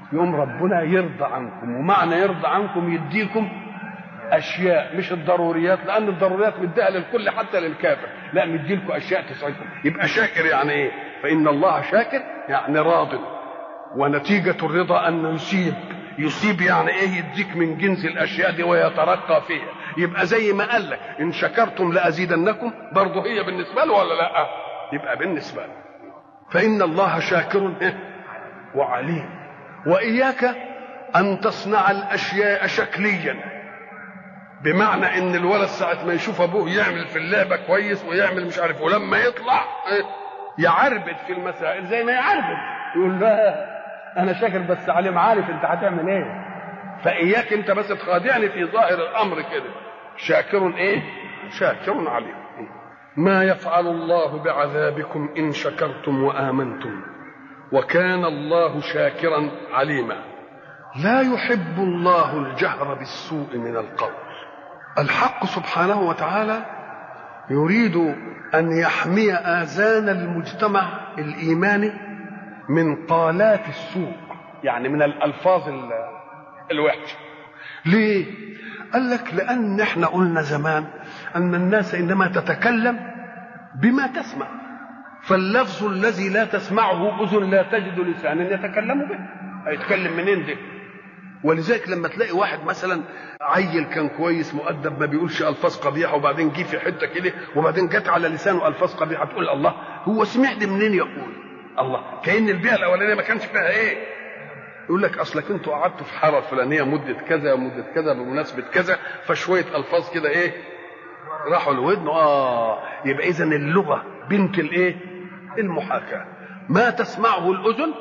يوم ربنا يرضى عنكم ومعنى يرضى عنكم يديكم اشياء مش الضروريات لان الضروريات مديها للكل حتى للكافر لا مدي لكم اشياء تسعدكم يبقى شاكر يعني ايه فان الله شاكر يعني راض ونتيجه الرضا ان يصيب يصيب يعني ايه يديك من جنس الاشياء دي ويترقى فيها يبقى زي ما قال لك ان شكرتم لازيدنكم برضه هي بالنسبه له ولا لا يبقى بالنسبه له فان الله شاكر وعليم واياك ان تصنع الاشياء شكليا بمعنى ان الولد ساعه ما يشوف ابوه يعمل في اللعبه كويس ويعمل مش عارف ولما يطلع يعربد في المسائل زي ما يعربد يقول لا انا شاكر بس عليم عارف انت هتعمل ايه فاياك انت بس تخادعني في ظاهر الامر كده شاكر ايه شاكر عليم ما يفعل الله بعذابكم ان شكرتم وامنتم وكان الله شاكرا عليما لا يحب الله الجهر بالسوء من القول الحق سبحانه وتعالى يريد ان يحمي اذان المجتمع الايماني من قالات السوء يعني من الالفاظ الوحشه ليه قال لك لان احنا قلنا زمان ان الناس انما تتكلم بما تسمع فاللفظ الذي لا تسمعه اذن لا تجد لسانا يتكلم به هيتكلم منين ده ولذلك لما تلاقي واحد مثلا عيل كان كويس مؤدب ما بيقولش الفاظ قبيحه وبعدين جه في حته كده وبعدين جت على لسانه الفاظ قبيحه تقول الله هو سمع دي منين يقول الله كأن البيئه الاولانيه ما كانش فيها ايه يقول لك اصلك انتوا قعدتوا في حاره فلانيه مده كذا مده كذا بمناسبه كذا فشويه الفاظ كده ايه راحوا لودنه اه يبقى اذا اللغه بنت الايه المحاكاه ما تسمعه الاذن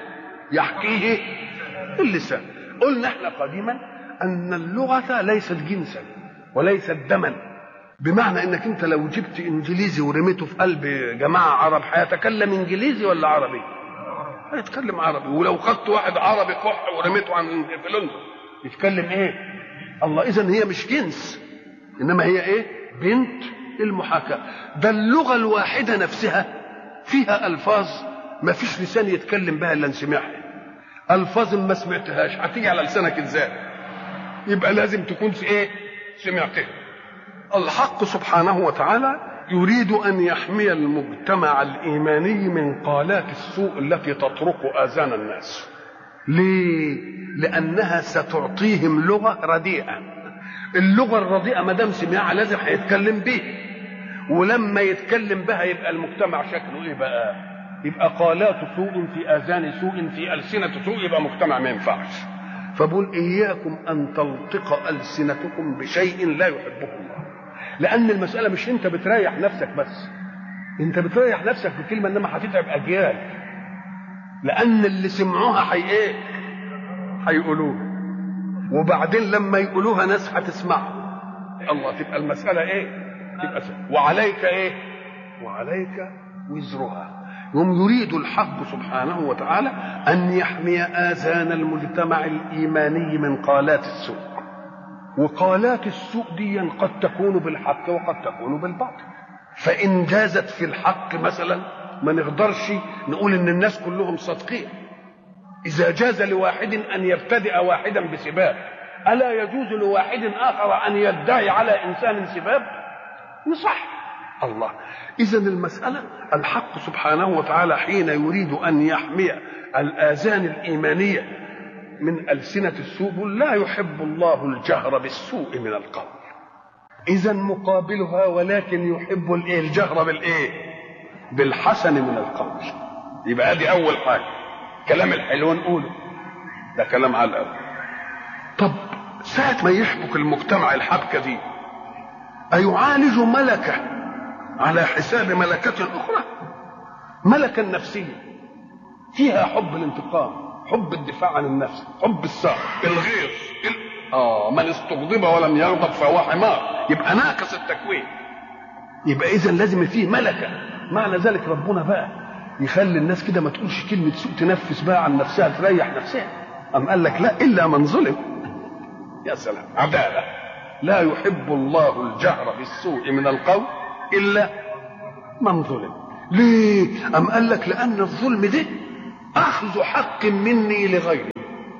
يحكيه اللسان قلنا احنا قديما ان اللغه ليست جنسا وليست دما بمعنى انك انت لو جبت انجليزي ورميته في قلب جماعه عرب هيتكلم انجليزي ولا عربي؟ هيتكلم عربي ولو خدت واحد عربي كح ورميته عن في لندن يتكلم ايه؟ الله اذا هي مش جنس انما هي ايه؟ بنت المحاكاه ده اللغه الواحده نفسها فيها الفاظ ما فيش لسان يتكلم بها الا سمعها الفاظ ما سمعتهاش هتيجي على لسانك ازاي يبقى لازم تكون ايه سمعتها الحق سبحانه وتعالى يريد ان يحمي المجتمع الايماني من قالات السوء التي تطرق اذان الناس ليه لانها ستعطيهم لغه رديئه اللغه الرديئه ما دام سمعها لازم هيتكلم بيها ولما يتكلم بها يبقى المجتمع شكله ايه بقى يبقى قالات سوء في اذان سوء في السنه سوء يبقى مجتمع ما ينفعش فبقول اياكم ان تلطق السنتكم بشيء لا يحبه الله لان المساله مش انت بتريح نفسك بس انت بتريح نفسك بكلمه انما هتتعب اجيال لان اللي سمعوها هي ايه هيقولوها وبعدين لما يقولوها ناس هتسمعها الله تبقى المساله ايه تبقى سهل. وعليك ايه وعليك وزرها يوم يريد الحق سبحانه وتعالى ان يحمي اذان المجتمع الايماني من قالات السوء وقالات السوء دي قد تكون بالحق وقد تكون بالباطل فان جازت في الحق مثلا ما نقدرش نقول ان الناس كلهم صادقين اذا جاز لواحد ان يبتدئ واحدا بسباب الا يجوز لواحد اخر ان يدعي على انسان سباب يصح الله اذا المساله الحق سبحانه وتعالى حين يريد ان يحمي الاذان الايمانيه من السنه السوء لا يحب الله الجهر بالسوء من القول اذا مقابلها ولكن يحب الايه الجهر بالايه بالحسن من القول يبقى ادي اول حاجه كلام الحلو نقوله ده كلام على الاول طب ساعه ما يحبك المجتمع الحبكه دي أيعالج ملكة على حساب ملكة أخرى ملكة نفسية فيها حب الانتقام حب الدفاع عن النفس حب الساق الغيظ ال... آه من استغضب ولم يغضب فهو حمار يبقى ناقص التكوين يبقى إذا لازم فيه ملكة معنى ذلك ربنا بقى يخلي الناس كده ما تقولش كلمة سوء تنفس بقى عن نفسها تريح نفسها أم قال لك لا إلا من ظلم يا سلام عدالة لا يحب الله الجهر بالسوء من القول الا من ظلم ليه ام قال لك لان الظلم ده اخذ حق مني لغيري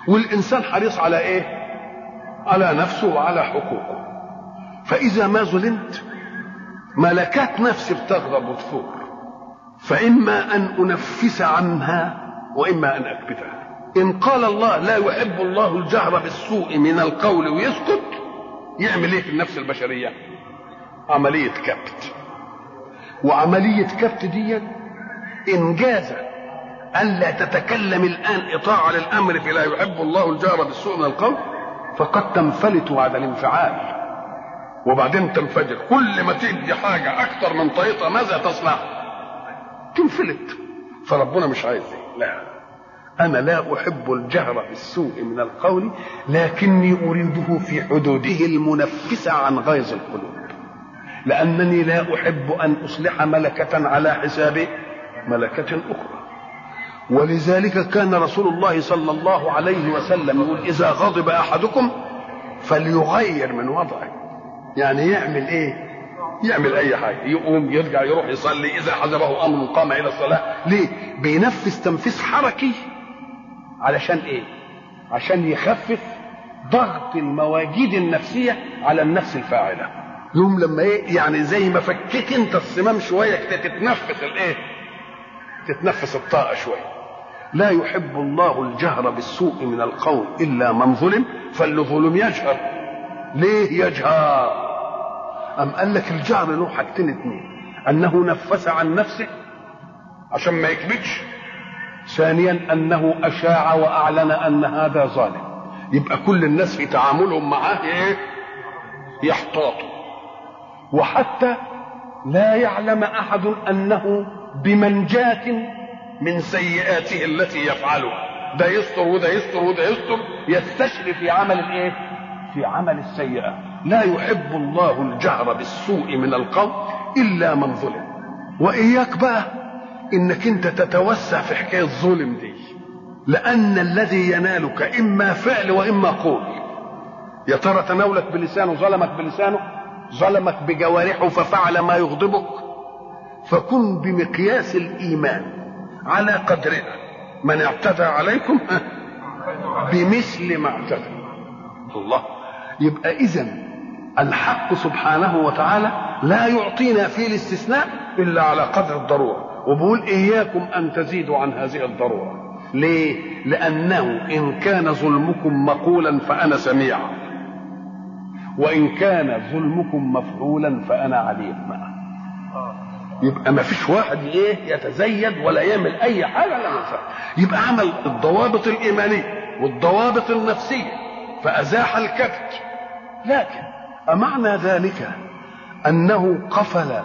والإنسان حريص على إيه على نفسه وعلى حقوقه فإذا ما ظلمت ملكات نفسي بتغضب وتفور فإما أن أنفس عنها وإما أن أكبتها إن قال الله لا يحب الله الجهر بالسوء من القول ويسكت يعمل إيه في النفس البشرية عملية كبت وعملية كبت دي إنجاز ألا تتكلم الآن إطاعة للأمر فلا يحب الله الجهر بالسوء من القول فقد تنفلت بعد الانفعال وبعدين تنفجر كل ما تدي حاجة أكثر من طريقة ماذا تصنع تنفلت فربنا مش عايز لا أنا لا أحب الجهر بالسوء من القول لكني أريده في حدوده المنفسة عن غيظ القلوب لأنني لا أحب أن أصلح ملكة على حساب ملكة أخرى ولذلك كان رسول الله صلى الله عليه وسلم يقول إذا غضب أحدكم فليغير من وضعه يعني يعمل إيه يعمل أي حاجة يقوم يرجع يروح يصلي إذا حزبه أمر قام إلى الصلاة ليه بينفس تنفيس حركي علشان إيه عشان يخفف ضغط المواجيد النفسية على النفس الفاعلة يوم لما ايه يعني زي ما فكيت انت الصمام شويه كده تتنفس الايه تتنفس الطاقه شويه لا يحب الله الجهر بالسوء من القول الا من ظلم فاللي ظلم يجهر ليه يجهر ام قال لك الجهر له حاجتين اتنين انه نفس عن نفسه عشان ما يكبتش ثانيا انه اشاع واعلن ان هذا ظالم يبقى كل الناس في تعاملهم معاه ايه يحتاطوا وحتى لا يعلم احد انه بمنجاة من سيئاته التي يفعلها ده يستر وده يستر وده يستر يستشري في عمل الايه في عمل السيئة لا يحب الله الجهر بالسوء من القول الا من ظلم واياك بقى انك انت تتوسع في حكايه الظلم دي لان الذي ينالك اما فعل واما قول يا ترى تناولك بلسانه ظلمك بلسانه ظلمك بجوارحه ففعل ما يغضبك فكن بمقياس الايمان على قدرها من اعتدى عليكم بمثل ما اعتدى الله يبقى اذا الحق سبحانه وتعالى لا يعطينا في الاستثناء الا على قدر الضروره وبقول اياكم ان تزيدوا عن هذه الضروره ليه لانه ان كان ظلمكم مقولا فانا سميع وان كان ظلمكم مفعولا فانا عليم معه يبقى ما فيش واحد ايه يتزيد ولا يعمل اي حاجه لا ينفع يبقى عمل الضوابط الايمانيه والضوابط النفسيه فازاح الكبت لكن امعنى ذلك انه قفل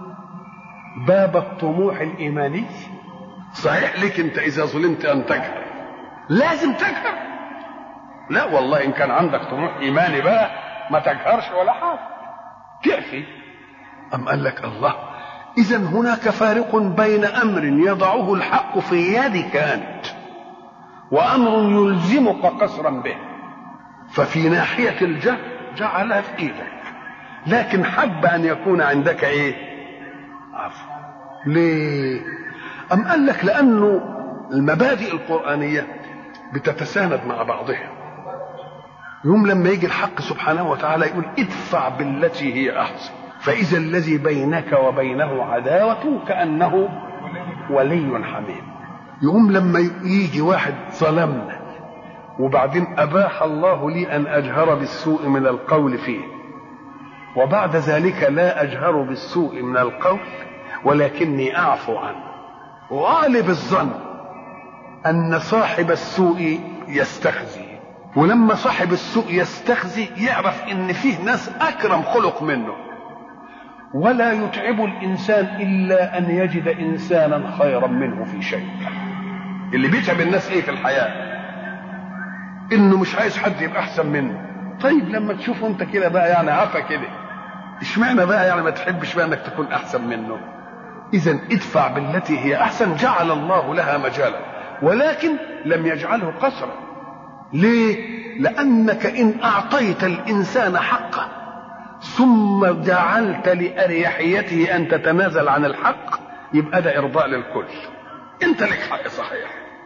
باب الطموح الايماني صحيح لك انت اذا ظلمت ان تجهر لازم تجهر لا والله ان كان عندك طموح ايماني بقى ما تجهرش ولا حاجه تعفي ام قال لك الله اذا هناك فارق بين امر يضعه الحق في يدك انت وامر يلزمك قصرا به ففي ناحيه الجهل جعلها في ايدك لكن حب ان يكون عندك ايه عفو ليه ام قال لك لانه المبادئ القرانيه بتتساند مع بعضها يوم لما يجي الحق سبحانه وتعالى يقول ادفع بالتي هي احسن فاذا الذي بينك وبينه عداوه كانه ولي حميم يقوم لما يجي واحد ظلمنا وبعدين اباح الله لي ان اجهر بالسوء من القول فيه وبعد ذلك لا اجهر بالسوء من القول ولكني اعفو عنه وغالب الظن ان صاحب السوء يستخزي ولما صاحب السوء يستخزي يعرف ان فيه ناس اكرم خلق منه ولا يتعب الانسان الا ان يجد انسانا خيرا منه في شيء اللي بيتعب الناس ايه في الحياه انه مش عايز حد يبقى احسن منه طيب لما تشوفه انت كده بقى يعني عفا كده اشمعنى بقى يعني ما تحبش بقى انك تكون احسن منه اذا ادفع بالتي هي احسن جعل الله لها مجالا ولكن لم يجعله قصرا ليه لانك ان اعطيت الانسان حقه ثم جعلت لاريحيته ان تتنازل عن الحق يبقى ده ارضاء للكل انت لك حق صحيح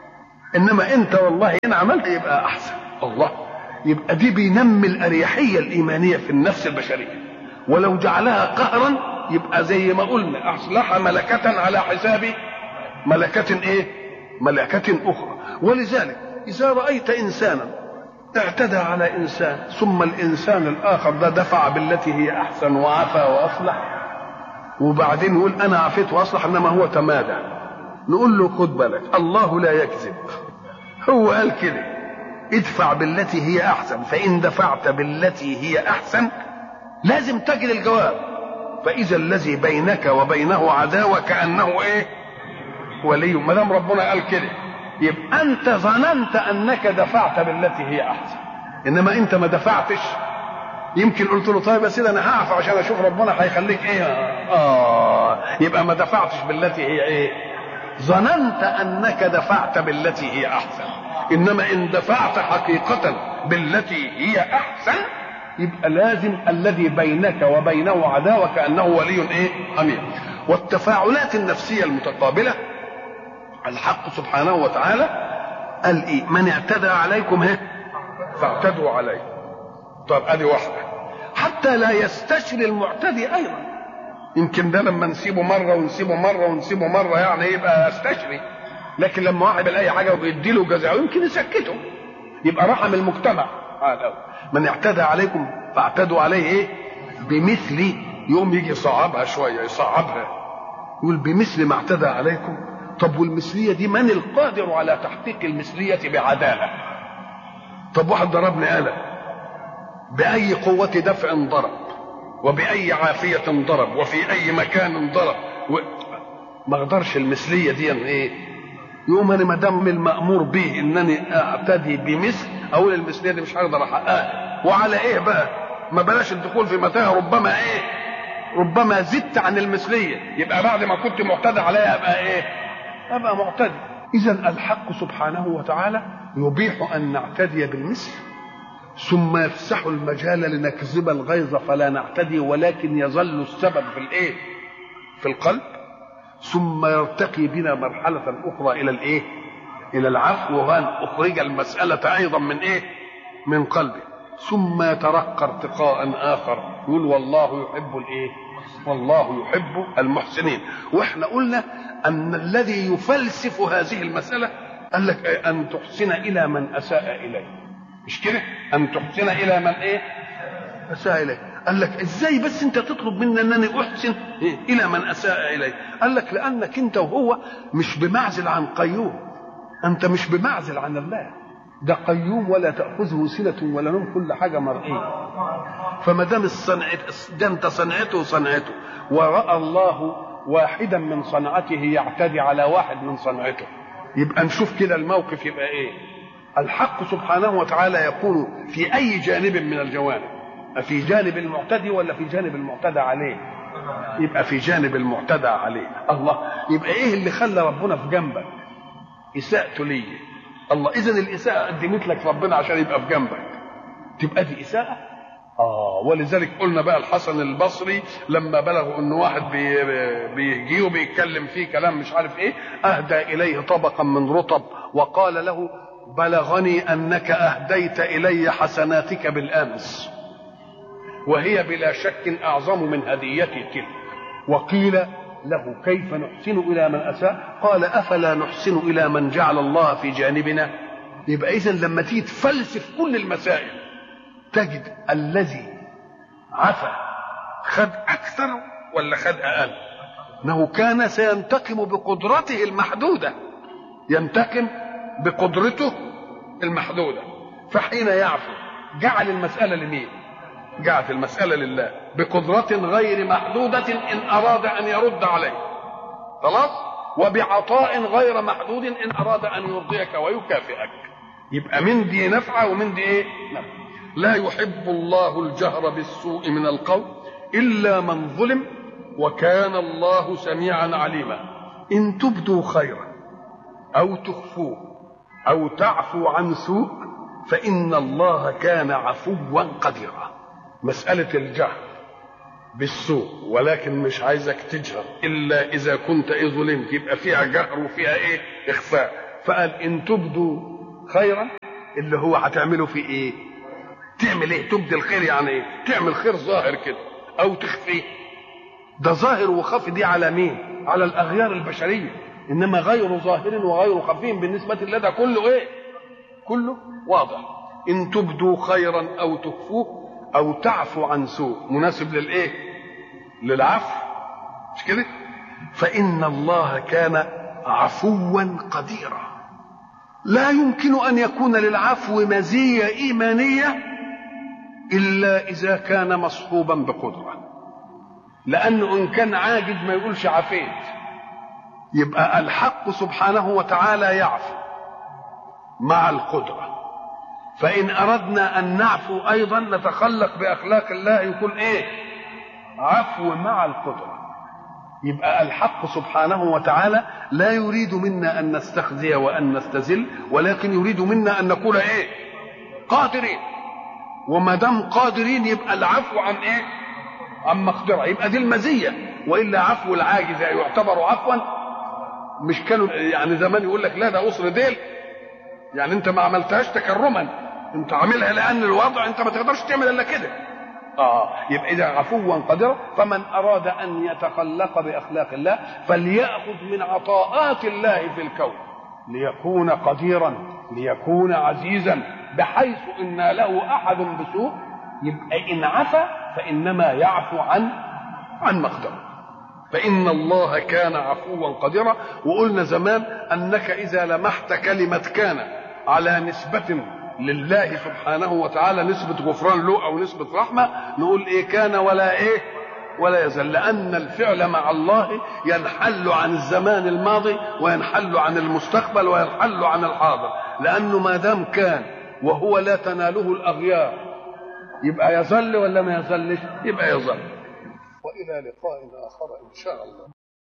انما انت والله ان عملت يبقى احسن الله يبقى دي بينمي الاريحيه الايمانيه في النفس البشريه ولو جعلها قهرا يبقى زي ما قلنا اصلح ملكه على حساب ملكه ايه ملكه اخرى ولذلك اذا رايت انسانا اعتدى على انسان ثم الانسان الاخر ده دفع بالتي هي احسن وعفى واصلح وبعدين يقول انا عفيت واصلح انما هو تمادى نقول له خد بالك الله لا يكذب هو قال كده ادفع بالتي هي احسن فان دفعت بالتي هي احسن لازم تجد الجواب فاذا الذي بينك وبينه عداوه كانه ايه ولي ما دام ربنا قال كده يبقى انت ظننت انك دفعت بالتي هي احسن انما انت ما دفعتش يمكن قلت له طيب يا سيدي انا هعفى عشان اشوف ربنا هيخليك ايه اه يبقى ما دفعتش بالتي هي ايه ظننت انك دفعت بالتي هي احسن انما ان دفعت حقيقه بالتي هي احسن يبقى لازم الذي بينك وبينه عداوه كانه ولي ايه امير والتفاعلات النفسيه المتقابله الحق سبحانه وتعالى قال ايه من اعتدى عليكم هيك فاعتدوا عليه طب ادي واحده حتى لا يستشري المعتدي ايضا يمكن ده لما نسيبه مره ونسيبه مره ونسيبه مره يعني يبقى يستشري لكن لما واحد بيلاقي حاجه وبيدي له جزاء يمكن يسكته يبقى رحم المجتمع هذا من اعتدى عليكم فاعتدوا عليه ايه بمثل يقوم يجي يصعبها شويه يصعبها يقول بمثل ما اعتدى عليكم طب والمثليه دي من القادر على تحقيق المثليه بعداله طب واحد ضربني قلم بأي قوة دفع ضرب وبأي عافية ضرب وفي أي مكان ضرب و... ما اقدرش المثلية دي ايه يوم انا ما دام المأمور به انني اعتدي بمثل اقول المثلية دي مش هقدر احققها وعلى ايه بقى ما بلاش الدخول في متاهة ربما ايه ربما زدت عن المثلية يبقى بعد ما كنت معتدى عليها ابقى ايه ابقى معتدي اذا الحق سبحانه وتعالى يبيح ان نعتدي بالمثل ثم يفسح المجال لنكذب الغيظ فلا نعتدي ولكن يظل السبب في الايه في القلب ثم يرتقي بنا مرحلة أخرى إلى الإيه؟ إلى العفو وأن أخرج المسألة أيضا من إيه؟ من قلبه ثم يترقى ارتقاء آخر يقول والله يحب الإيه؟ والله يحب المحسنين وإحنا قلنا أن الذي يفلسف هذه المسألة قال لك أن تحسن إلى من أساء إليه مش كده ان تحسن الى من ايه اساء اليه قال لك ازاي بس انت تطلب مني انني احسن إيه؟ الى من اساء الي قال لك لانك انت وهو مش بمعزل عن قيوم انت مش بمعزل عن الله ده قيوم ولا تاخذه سنه ولا نوم كل حاجه مرئيه فما دام ده انت صنعته صنعته وراى الله واحدا من صنعته يعتدي على واحد من صنعته يبقى نشوف كده الموقف يبقى ايه الحق سبحانه وتعالى يقول في اي جانب من الجوانب في جانب المعتدي ولا في جانب المعتدى عليه يبقى في جانب المعتدى عليه الله يبقى ايه اللي خلى ربنا في جنبك اساءته لي الله اذا الاساءه قدمت لك ربنا عشان يبقى في جنبك تبقى دي اساءه اه ولذلك قلنا بقى الحسن البصري لما بلغوا ان واحد بي بيجي وبيتكلم فيه كلام مش عارف ايه اهدى اليه طبقا من رطب وقال له بلغني انك اهديت الي حسناتك بالامس وهي بلا شك اعظم من هديتي تلك وقيل له كيف نحسن الى من اساء قال افلا نحسن الى من جعل الله في جانبنا يبقى اذا لما تيجي تفلسف كل المسائل تجد الذي عفا خد اكثر ولا خد اقل انه كان سينتقم بقدرته المحدوده ينتقم بقدرته المحدودة فحين يعفو جعل المسألة لمين جعل المسألة لله بقدرة غير محدودة إن أراد أن يرد عليه خلاص وبعطاء غير محدود إن أراد أن يرضيك ويكافئك يبقى من دي نفعة ومن دي إيه نفعة لا يحب الله الجهر بالسوء من القول إلا من ظلم وكان الله سميعا عليما إن تبدوا خيرا أو تخفوه أو تعفو عن سوء فإن الله كان عفوا قديرا مسألة الجهر بالسوء ولكن مش عايزك تجهر إلا إذا كنت إيه ظلمت يبقى فيها جهر وفيها إيه إخفاء فقال ان تبدوا خيرا اللي هو هتعمله في ايه تعمل ايه تبدي الخير يعني ايه تعمل خير ظاهر كده او تخفيه ده ظاهر وخفي دي على مين على الاغيار البشريه انما غير ظاهر وغير خفي بالنسبه لدى كله ايه كله واضح ان تبدوا خيرا او تخفوه او تعفو عن سوء مناسب للايه للعفو مش كده فان الله كان عفوا قديرا لا يمكن ان يكون للعفو مزيه ايمانيه الا اذا كان مصحوبا بقدره لانه ان كان عاجز ما يقولش عفيت يبقى الحق سبحانه وتعالى يعفو مع القدره فان اردنا ان نعفو ايضا نتخلق باخلاق الله يكون ايه عفو مع القدره يبقى الحق سبحانه وتعالى لا يريد منا ان نستخزي وان نستذل ولكن يريد منا ان نكون ايه قادرين وما دام قادرين يبقى العفو عن ايه عن مقدره يبقى دي المزيه والا عفو العاجز يعتبر عفوا مش كانوا يعني زمان يقول لك لا ده قصر ديل يعني انت ما عملتهاش تكرما انت عاملها لان الوضع انت ما تقدرش تعمل الا كده اه يبقى اذا عفوا قدرا فمن اراد ان يتخلق باخلاق الله فلياخذ من عطاءات الله في الكون ليكون قديرا ليكون عزيزا بحيث ان له احد بسوء يبقى ان عفا فانما يعفو عن عن مقدره فإن الله كان عفوا قديرا وقلنا زمان أنك إذا لمحت كلمة كان على نسبة لله سبحانه وتعالى نسبة غفران له أو نسبة رحمة نقول إيه كان ولا إيه ولا يزال لأن الفعل مع الله ينحل عن الزمان الماضي وينحل عن المستقبل وينحل عن الحاضر لأنه ما دام كان وهو لا تناله الأغيار يبقى يظل ولا ما يظلش يبقى يظل والى لقاء اخر ان شاء الله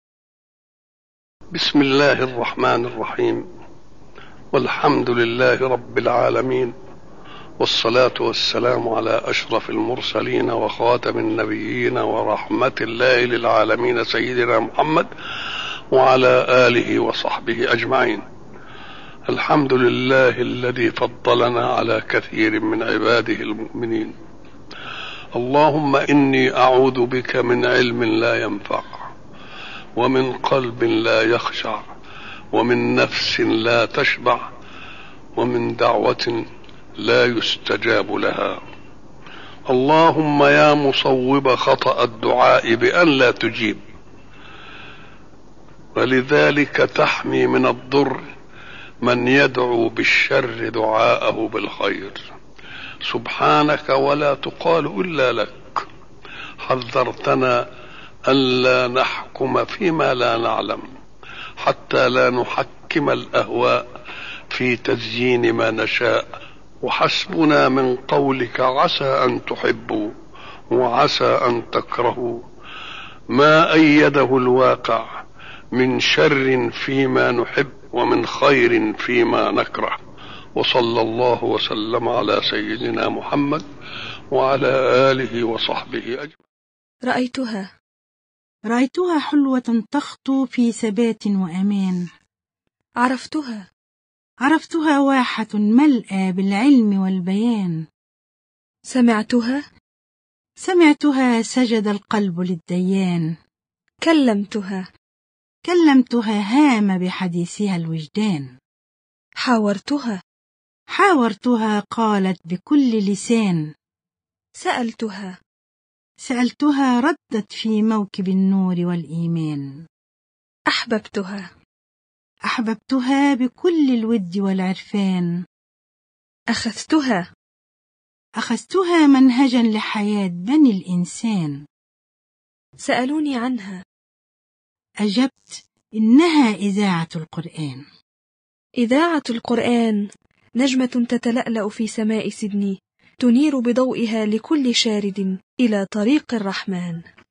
بسم الله الرحمن الرحيم والحمد لله رب العالمين والصلاه والسلام على اشرف المرسلين وخاتم النبيين ورحمه الله للعالمين سيدنا محمد وعلى اله وصحبه اجمعين الحمد لله الذي فضلنا على كثير من عباده المؤمنين اللهم اني اعوذ بك من علم لا ينفع ومن قلب لا يخشع ومن نفس لا تشبع ومن دعوه لا يستجاب لها اللهم يا مصوب خطا الدعاء بان لا تجيب ولذلك تحمي من الضر من يدعو بالشر دعاءه بالخير سبحانك ولا تقال الا لك حذرتنا الا نحكم فيما لا نعلم حتى لا نحكم الاهواء في تزيين ما نشاء وحسبنا من قولك عسى ان تحبوا وعسى ان تكرهوا ما ايده الواقع من شر فيما نحب ومن خير فيما نكره وصلى الله وسلم على سيدنا محمد وعلى آله وصحبه أجمعين رأيتها رأيتها حلوة تخطو في ثبات وأمان عرفتها عرفتها واحة ملأى بالعلم والبيان سمعتها سمعتها سجد القلب للديان كلمتها كلمتها هام بحديثها الوجدان حاورتها حاورتها قالت بكل لسان سألتها سألتها ردت في موكب النور والإيمان أحببتها أحببتها بكل الود والعرفان أخذتها أخذتها منهجا لحياة بني الإنسان سألوني عنها أجبت إنها إذاعة القرآن إذاعة القرآن نجمة تتلألأ في سماء سيدني تنير بضوئها لكل شارد إلى طريق الرحمن